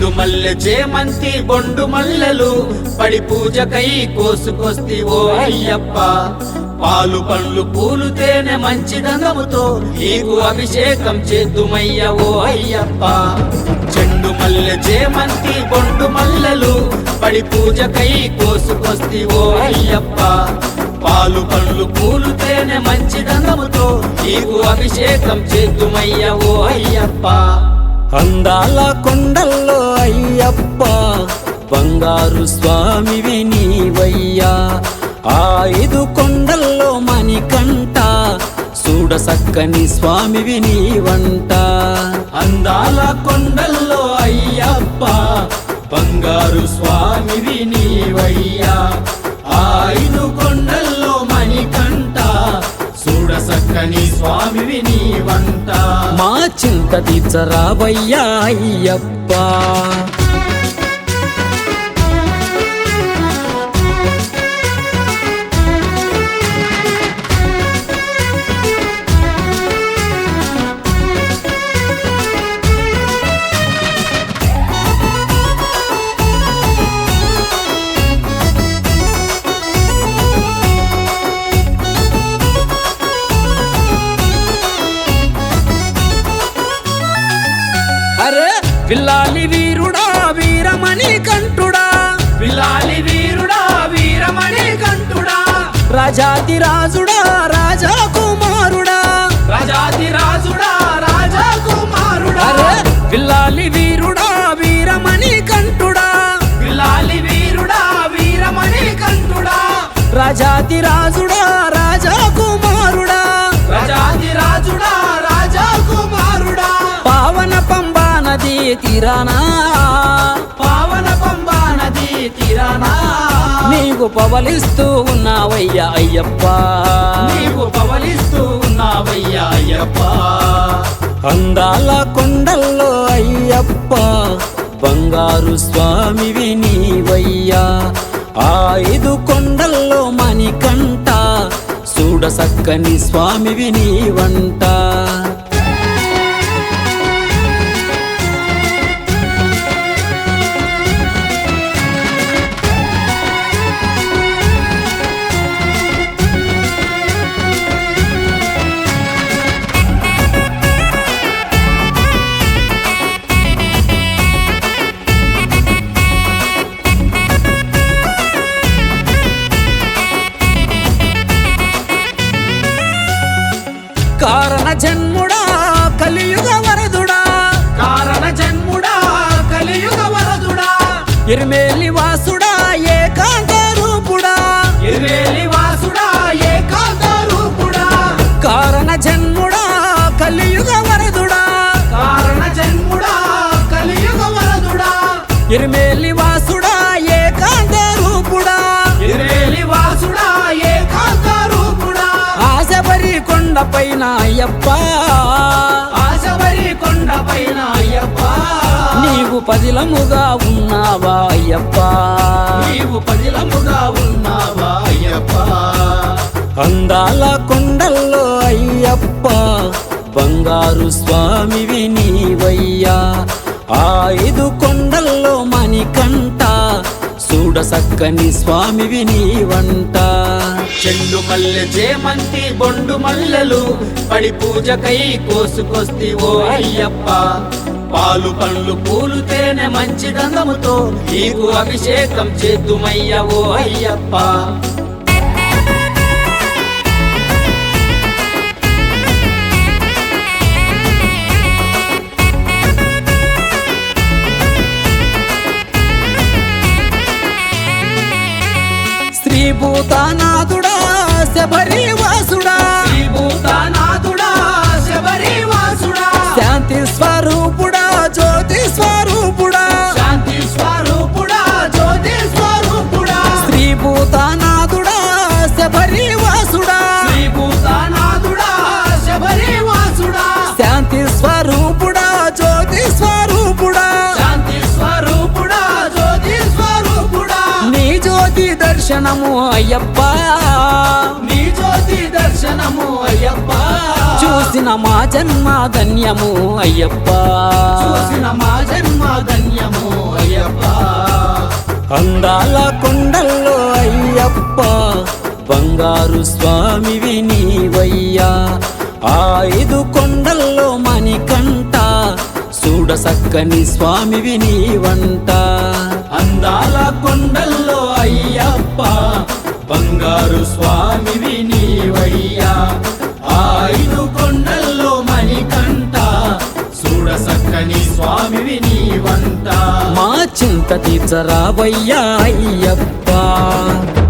చెండు మల్లె చేమంతి బొండు మల్లెలు పడి పూజకై కోసుకొస్తి ఓ అయ్యప్ప పాలు పండ్లు పూలు తేనె మంచి గంధముతో నీకు అభిషేకం చేద్దుమయ్య ఓ అయ్యప్ప చెండు మల్లె చేమంతి బొండు మల్లెలు పడి పూజకై కోసుకొస్తి ఓ అయ్యప్ప పాలు పండ్లు పూలు తేనె మంచి గంధముతో నీకు అభిషేకం చేద్దుమయ్య ఓ అయ్యప్ప అందాల కొండల్లో అయ్యప్ప బంగారు స్వామివి నీవయ్యా ఆ ఐదు కొండల్లో మణికంట చూడ సక్కని స్వామివి నీవంట అందాల కొండల్లో అయ్యప్ప బంగారు స్వామివి నీవయ్యా ఆ ఐదు కొండల్లో మణికంట చూడసక్కని స్వామివి నీవంట మా చింత తీర్చరావయ్యా అయ్యప్ప అరే పిల్లాలి వీరుడా వీరమణి కంఠుడా విలాలి వీరుడా వీరమణి కంఠుడా రాజాది రాజుడా రాజా కుమారుడా రాజాది రాజుడా రాజా కుమారుడా అరే పిల్లాలి వీరుడా వీరమణి కంఠుడా విలాలి వీరుడా వీరమణి కంఠుడా రాజాది రాజుడా రాజా కుమారుడా రాజాది రాజుడా రాజా కుమారుడా పావన పంబా నది తీరానా పావన పంబా నది తీరానా నీవు పవలిస్తూ ఉన్నావయ్యా అయ్యప్ప నీవు పవలిస్తూ ఉన్నావయ్యా అయ్యప్ప అందాల కొండల్లో అయ్యప్ప బంగారు స్వామివి నీవయ్యా ఆ ఐదు కొండల్లో మణికంట చూడ సక్కని స్వామివి నీవంట కారణ జన్ముడా కలియుగ వరదుడా కారణ జన్ముడా కలియుగ వరదుడా ఇరిమేలి వాసుడా ఏకాంత రూపుడా ఇర్వేలి వాసుడా ఏకాంత రూపుడా కారణ జన్ముడా కలియుగ వరదుడా కారణ జన్ముడా కలియుగ వరదుడా ఇరిమేలి వాసుడా ఏకాంత రూపుడా ఇర్వేలి వాసుడా ఏకాంత రూపుడా ఆశబరి కొండపైన అయ్యప్ప ఆశబరి కొండ పైన అయ్యప్ప నీవు పదిలముగా ఉన్నావా అయ్యప్ప నీవు పదిలముగా ఉన్నావా అయ్యప్ప అందాల కొండల్లో అయ్యప్ప బంగారు స్వామివి నీవయ్యా ఆ ఐదు కొండల్లో మణికంట చూడ సక్కని స్వామివి నీవంట చెండు మల్లె చేమంతి బొండు మల్లెలు పడి పూజకై కోసుకొస్తి ఓ అయ్యప్ప పాలు పండ్లు పూలు తేనె మంచి గంధముతో నీకు అభిషేకం చేద్దుమయ్య ఓ అయ్యప్ప శ్రీభూతానాథుడా శబరి వాసుడా శ్రీభూతానాథుడా శబరి వాసుడా శాంతి స్వరూపుడా జ్యోతి స్వరూపుడా శాంతి స్వరూపుడా జ్యోతి స్వరూపుడా శ్రీభూతానాథుడా శబరి వాసుడా శ్రీభూతానాథుడా శబరి వాసుడా శాంతి స్వరూపుడా జ్యోతి స్వరూపుడా శాంతి స్వరూపుడా జ్యోతి స్వరూపుడా నీ జ్యోతి దర్శనము అయ్యప్ప నీ జ్యోతి దర్శనము అయ్యప్ప చూసిన మా జన్మ ధన్యము అయ్యప్ప చూసిన మా జన్మ ధన్యము అందాల కొండల్లో అయ్యప్ప బంగారు స్వామివి నీవయ్యా ఆ ఐదు కొండల్లో మణికంట చూడ సక్కని స్వామివి నీవంట అందాల కొండల్లో అయ్యప్ప బంగారు స్వామివి నీవయ్యా ఆ ఐదు కొండల్లో మణికంట చూడ సక్కని స్వామివి నీవంట మా చింత తీర్చరావయ్యా అయ్యప్ప